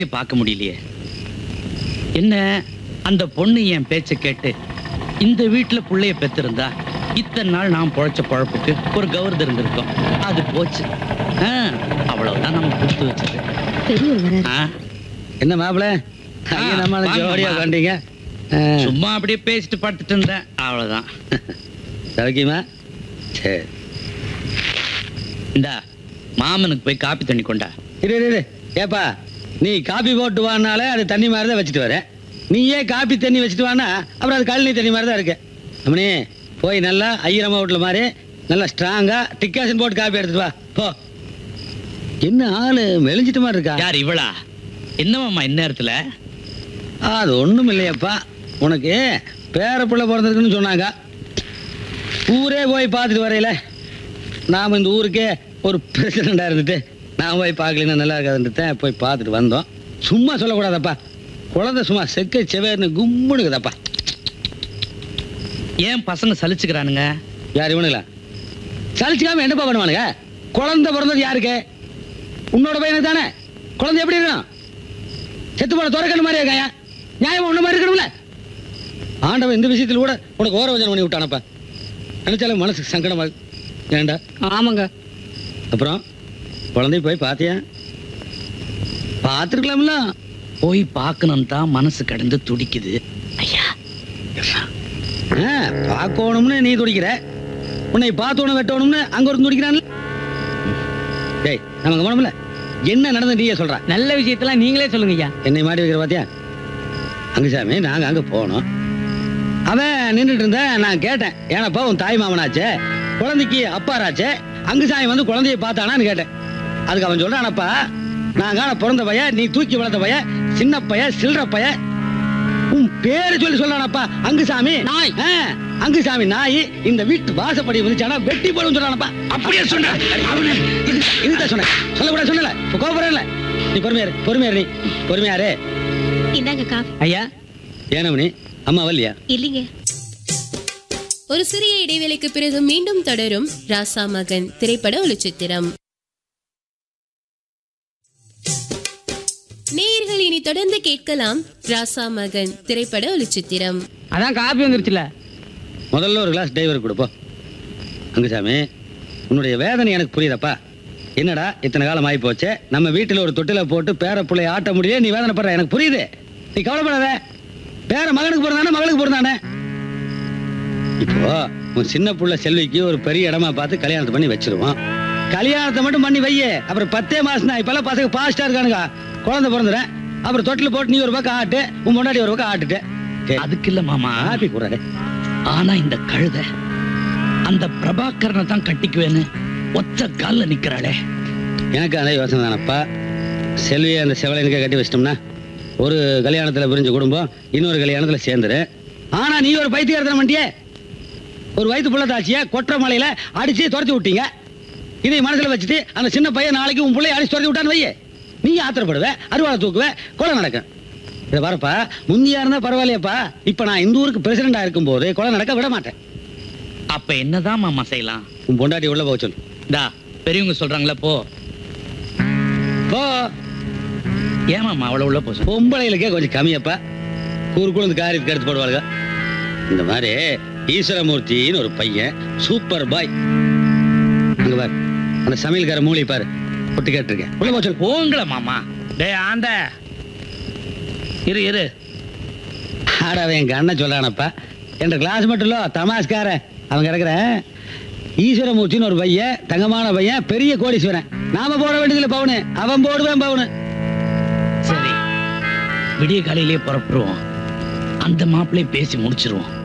பார்க்க முடியலையே என்ன அந்த பொண்ணு என் பேச்ச கேட்டு இந்த வீட்டுல புள்ளைய பெத்திருந்தா இத்தனை நாள் நான் பொழைச்ச பொழப்புக்கு ஒரு கௌரவம் இருந்திருக்கும் அது போச்சு ஆ, அவ்வளவுதான் நம்ம கொடுத்து வச்சது பெரியவர் வராரு ஆ, என்ன மாப்பிள ஐயா நம்ம வாங்க, ஜோடியா மாமா. கண்டீங்க சும்மா அப்படியே பேசிட்டு படுத்துட்டு இருந்தேன் அவ்வளவுதான் சௌக்கியமா சரி இந்தா மாமனுக்கு போய் காப்பி தண்ணி கொண்டா இரு இரு, இரு ஏப்பா நீ காபி போட்டு வானாலே அது தண்ணி மாதிரி தான் வச்சுட்டு வர நீயே காபி தண்ணி வச்சுட்டு வானா அப்புறம் அது கழனி தண்ணி மாதிரி தான் இருக்கு அம்மனி போய் நல்லா ஐயரம்மா வீட்டில் மாதிரி நல்லா ஸ்ட்ராங்கா டிக்காசன் போட்டு காபி எடுத்துட்டு வா போ என்ன ஆளு மெலிஞ்சிட்ட மாதிரி இருக்கா யார் இவளா என்னவாம்மா இந்நேரத்துல அது ஒண்ணும் இல்லையப்பா உனக்கு பேர பிள்ளை பிறந்திருக்குன்னு சொன்னாங்க ஊரே போய் பார்த்துட்டு வரையில நாம் இந்த ஊருக்கே ஒரு பிரசிடண்டா இருந்துட்டு நான் போய் பார்க்கலன்னா நல்லா இருக்காதுன்ட்டு போய் பார்த்துட்டு வந்தோம் சும்மா சொல்லக்கூடாதப்பா குழந்தை சும்மா செக்க செவேர்னு கும்முனுக்குதப்பா ஏன் பசங்க சலிச்சுக்கிறானுங்க யார் இவனுங்களா சலிச்சுக்காம என்னப்பா பண்ணுவானுங்க குழந்தை பிறந்தது யாருக்கு உன்னோட பையனுக்கு தானே குழந்தை எப்படி இருக்கணும் செத்து போன துறக்கணும் மாதிரி இருக்காயா நியாயமா உன்ன மாதிரி இருக்கணும்ல ஆண்டவன் இந்த விஷயத்துல கூட உனக்கு ஓரவஞ்சனம் பண்ணி விட்டானப்பா நினைச்சாலும் மனசுக்கு சங்கடமா இருக்கு. ஏன்டா ஆமாங்க அப்புறம் குழந்தை போய் பாத்தியா பார்த்துருக்கலாம்ல போய் பார்க்கணும் தான் மனசு கடந்து துடிக்குது ஐயா ஆ, பார்க்கணும்னு நீ துடிக்கிற உன்னை பார்த்தோன்னு வெட்டணும்னு அங்க ஒரு துடிக்கிறான்ல டேய் நமக்கு மனமில்ல என்ன நடந்து நீயே சொல்ற நல்ல விஷயத்தெல்லாம் நீங்களே சொல்லுங்க ஐயா என்னை மாட்டி வைக்கிற பாத்தியா அங்குசாமி நாங்க அங்க போனோம் அவன் நின்றுட்டு இருந்த நான் கேட்டேன் ஏன்னாப்பா உன் தாய் மாமனாச்சே குழந்தைக்கு அப்பாராச்சே அங்குசாமி வந்து குழந்தைய பார்த்தானான்னு கேட்டேன் அதுக்கு அவன் சொல்றானப்பா நான் காண பிறந்த பைய நீ தூக்கி வளர்த்த பைய சின்ன பைய சில்லற பைய உன் பேரு சொல்லி சொல்றானப்பா அங்குசாமி நாய். ஆ, அங்குசாமி நாய் இந்த வீட்டு வாசப்படி வந்துச்சானா வெட்டி போடும் சொல்றானப்பா அப்படியே சொன்ன இதுதான் சொன்னேன் சொல்லக்கூடாது சொன்னல கோபுரம் நீ பொறுமையாரு பொறுமையாரு நீ பொறுமையாரு இந்தாங்க காஃபி ஐயா ஏனமணி அம்மா வரலையா இல்லைங்க ஒரு சிறிய இடைவேளைக்கு பிறகு மீண்டும் தொடரும் ராசா மகன் திரைப்பட ஒளிச்சித்திரம் நேயர்கள் இனி தொடர்ந்து கேட்கலாம் ராசா மகன் திரைப்பட ஒளிச்சித்திரம் அதான் காப்பி வந்துருச்சுல முதல்ல ஒரு கிளாஸ் டிரைவர் கொடுப்போ அங்குசாமி உன்னுடைய வேதனை எனக்கு புரியுதப்பா என்னடா இத்தனை காலம் ஆகி போச்சு நம்ம வீட்டில் ஒரு தொட்டில போட்டு பேர பிள்ளை ஆட்ட முடியல நீ வேதனைப்படுற எனக்கு புரியுது நீ கவலைப்படாத பேர மகனுக்கு பிறந்தானே மகளுக்கு பிறந்தானே இப்போ உன் சின்ன புள்ள செல்விக்கு ஒரு பெரிய இடமா பார்த்து கல்யாணத்தை பண்ணி வச்சிருவோம் கல்யாணத்தை மட்டும் பண்ணி வையே அப்புறம் பத்தே மாசம் தான் இப்பெல்லாம் பசங்க பாஸ்டா இருக்கானுங்க குழந்தை பிறந்துறேன் அப்புறம் தொட்டில போட்டு நீ ஒரு பக்கம் ஆட்டு உன் முன்னாடி ஒரு பக்கம் ஆட்டுட்டு அதுக்கு இல்ல மாமா ஆப்பி கூடாது ஆனா இந்த கழுத அந்த பிரபாகரனை தான் கட்டிக்குவேன்னு ஒத்த கால்ல நிக்கிறாளே எனக்கு அதே யோசனை தானப்பா செல்வியை அந்த செவலைனுக்கே கட்டி வச்சிட்டோம்னா ஒரு கல்யாணத்துல பிரிஞ்ச குடும்பம் இன்னொரு கல்யாணத்துல சேர்ந்துரு ஆனா நீ ஒரு பைத்தியக்காரத்தனம் பண்ணிட்டியே ஒரு வயிற்று புள்ள தாச்சிய கொற்ற மலையில அடிச்சு துரத்தி விட்டீங்க இதை மனசுல வச்சுட்டு அந்த சின்ன பையன் நாளைக்கு உன் பிள்ளைய அடிச்சு துரத்தி விட்டான்னு வையே நீ ஆத்திரப்படுவ அருவாளை தூக்குவ கொலை நடக்கும் இதை வரப்பா முந்தியா இருந்தா பரவாயில்லையப்பா இப்ப நான் இந்த ஊருக்கு பிரசிடண்டா இருக்கும் போது கொலை நடக்க விட மாட்டேன் அப்ப என்னதான் மாமா செய்யலாம் உன் பொண்டாட்டி உள்ள போக சொல்லு டா பெரியவங்க சொல்றாங்களே போ போ ஏன் மாமா அவ்வளவு உள்ள போ பொம்பளைகளுக்கே கொஞ்சம் கம்மியப்பா கூறுக்குள்ள இந்த காரியத்துக்கு எடுத்து போடுவாங்க இந்த மாதிரி ஈஸ்வரமூர்த்தின்னு ஒரு பையன் சூப்பர் பாய் அங்க பாரு அந்த சமையல்கார மூலி பாரு பொட்டு கேட்டிருக்கேன் உள்ள போச்சு போங்கள மாமா டேய் ஆண்ட இரு இரு ஆடாவே எங்க அண்ணன் சொல்றானப்பா என்ற கிளாஸ் மட்டும் இல்ல தமாஸ்கார அவன் கிடக்குற ஈஸ்வரமூர்த்தின்னு ஒரு பையன் தங்கமான பையன் பெரிய கோடீஸ்வரன் நாம போட வேண்டியதில்ல பவுனு அவன் போடுவேன் பவுனு சரி விடிய காலையிலேயே புறப்படுவோம் அந்த மாப்பிள்ளைய பேசி முடிச்சிருவோம்